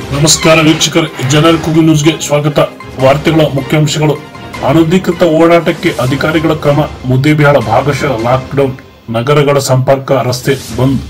ನಮಸ್ಕಾರ ವೀಕ್ಷಕರೇ ಜನರ ಕೂಗು ನ್ಯೂಸ್ಗೆ ಸ್ವಾಗತ ವಾರ್ತೆಗಳ ಮುಖ್ಯಾಂಶಗಳು ಅನಧಿಕೃತ ಓಡಾಟಕ್ಕೆ ಅಧಿಕಾರಿಗಳ ಕ್ರಮ ಮುದ್ದೇಬಿಹಾಳ ಭಾಗಶಃ ಲಾಕ್ಡೌನ್ ನಗರಗಳ ಸಂಪರ್ಕ ರಸ್ತೆ ಬಂದ್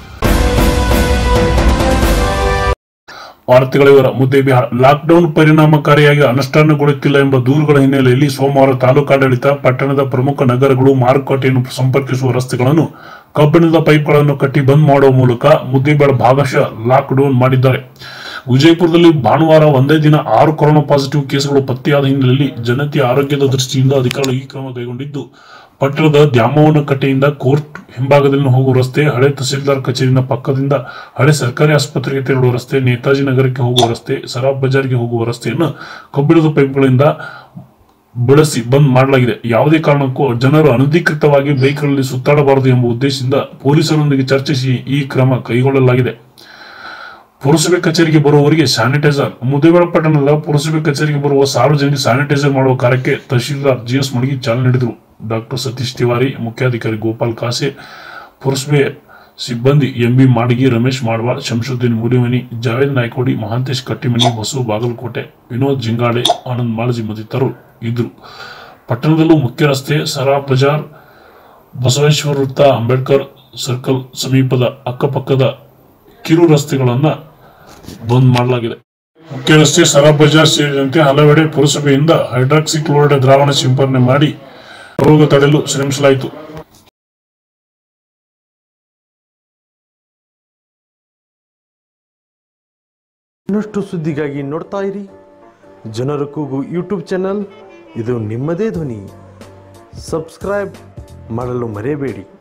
ವಾರ್ತೆಗಳ ವಿವರ ಮುದ್ದೇಬಿಹಾಳ ಲಾಕ್ಡೌನ್ ಪರಿಣಾಮಕಾರಿಯಾಗಿ ಅನುಷ್ಠಾನಗೊಳ್ಳುತ್ತಿಲ್ಲ ಎಂಬ ದೂರುಗಳ ಹಿನ್ನೆಲೆಯಲ್ಲಿ ಸೋಮವಾರ ತಾಲೂಕಾಡಳಿತ ಪಟ್ಟಣದ ಪ್ರಮುಖ ನಗರಗಳು ಮಾರುಕಟ್ಟೆಯನ್ನು ಸಂಪರ್ಕಿಸುವ ರಸ್ತೆಗಳನ್ನು ಕಬ್ಬಿಣದ ಪೈಪ್ಗಳನ್ನು ಕಟ್ಟಿ ಬಂದ್ ಮಾಡುವ ಮೂಲಕ ಮುದ್ದೇಬಿಹಾಳ ಭಾಗಶಃ ಲಾಕ್ಡೌನ್ ಮಾಡಿದ್ದಾರೆ ವಿಜಯಪುರದಲ್ಲಿ ಭಾನುವಾರ ಒಂದೇ ದಿನ ಆರು ಕೊರೋನಾ ಪಾಸಿಟಿವ್ ಕೇಸ್ಗಳು ಪತ್ತೆಯಾದ ಹಿನ್ನೆಲೆಯಲ್ಲಿ ಜನತೆಯ ಆರೋಗ್ಯದ ದೃಷ್ಟಿಯಿಂದ ಅಧಿಕಾರಿಗಳು ಈ ಕ್ರಮ ಕೈಗೊಂಡಿದ್ದು ಪಟ್ಟಣದ ದ್ಯಾಮವ್ವನ ಕಟ್ಟೆಯಿಂದ ಕೋರ್ಟ್ ಹಿಂಭಾಗದಲ್ಲಿ ಹೋಗುವ ರಸ್ತೆ ಹಳೆ ತಹಸೀಲ್ದಾರ್ ಕಚೇರಿನ ಪಕ್ಕದಿಂದ ಹಳೆ ಸರ್ಕಾರಿ ಆಸ್ಪತ್ರೆಗೆ ತೆರಳುವ ರಸ್ತೆ ನೇತಾಜಿ ನಗರಕ್ಕೆ ಹೋಗುವ ರಸ್ತೆ ಸರಾಬ್ ಬಜಾರ್ಗೆ ಹೋಗುವ ರಸ್ತೆಯನ್ನು ಕಬ್ಬಿಣದ ಪೈಪ್ಗಳಿಂದ ಬಳಸಿ ಬಂದ್ ಮಾಡಲಾಗಿದೆ ಯಾವುದೇ ಕಾರಣಕ್ಕೂ ಜನರು ಅನಧಿಕೃತವಾಗಿ ಬೈಕ್ಗಳಲ್ಲಿ ಸುತ್ತಾಡಬಾರದು ಎಂಬ ಉದ್ದೇಶದಿಂದ ಪೊಲೀಸರೊಂದಿಗೆ ಚರ್ಚಿಸಿ ಈ ಕ್ರಮ ಕೈಗೊಳ್ಳಲಾಗಿದೆ ಪುರಸಭೆ ಕಚೇರಿಗೆ ಬರುವವರಿಗೆ ಸ್ಯಾನಿಟೈಸರ್ ಮುದ್ದೇಬೇಳ ಪಟ್ಟಣದ ಪುರಸಭೆ ಕಚೇರಿಗೆ ಬರುವ ಸಾರ್ವಜನಿಕ ಸ್ಯಾನಿಟೈಸರ್ ಮಾಡುವ ಕಾರ್ಯಕ್ಕೆ ತಹಶೀಲ್ದಾರ್ ಜಿಎಸ್ ಮಣಗಿ ಚಾಲನೆ ನೀಡಿದರು ಡಾಕ್ಟರ್ ಸತೀಶ್ ತಿವಾರಿ ಮುಖ್ಯಾಧಿಕಾರಿ ಗೋಪಾಲ್ ಕಾಸೆ ಪುರಸಭೆ ಸಿಬ್ಬಂದಿ ಎಂಬಿ ಮಾಡಗಿ ರಮೇಶ್ ಮಾಡ್ವಾಳ್ ಶಂಶುದ್ದೀನ್ ಮೂಲಿಮನಿ ಜಾವೇದ್ ನಾಯ್ಕೋಡಿ ಮಹಾಂತೇಶ್ ಕಟ್ಟಿಮನಿ ಬಸು ಬಾಗಲಕೋಟೆ ವಿನೋದ್ ಜಿಂಗಾಡೆ ಆನಂದ್ ಮಾಳಜಿ ಮತ್ತಿತರರು ಇದ್ರು ಪಟ್ಟಣದಲ್ಲೂ ಮುಖ್ಯ ರಸ್ತೆ ಸರಾಬ್ ಬಜಾರ್ ಬಸವೇಶ್ವರ ವೃತ್ತ ಅಂಬೇಡ್ಕರ್ ಸರ್ಕಲ್ ಸಮೀಪದ ಅಕ್ಕಪಕ್ಕದ ಕಿರು ರಸ್ತೆಗಳನ್ನ ಬಂದ್ ಮಾಡಲಾಗಿದೆ ಮುಖ್ಯ ರಸ್ತೆ ಸರಾಬ್ ಬಜಾರ್ ಸೇರಿದಂತೆ ಹಲವೆಡೆ ಪುರಸಭೆಯಿಂದ ಹೈಡ್ರಾಕ್ಸಿ ಕ್ಲೋರೈಡ್ ದ್ರಾವಣ ಸಿಂಪರಣೆ ಮಾಡಿ ರೋಗ ತಡೆಯಲು ಶ್ರಮಿಸಲಾಯಿತು ಇನ್ನಷ್ಟು ಸುದ್ದಿಗಾಗಿ ನೋಡ್ತಾ ಇರಿ ಜನರ ಕೂಗು ಯೂಟ್ಯೂಬ್ ಚಾನಲ್ ಇದು ನಿಮ್ಮದೇ ಧ್ವನಿ ಸಬ್ಸ್ಕ್ರೈಬ್ ಮಾಡಲು ಮರೆಯಬೇಡಿ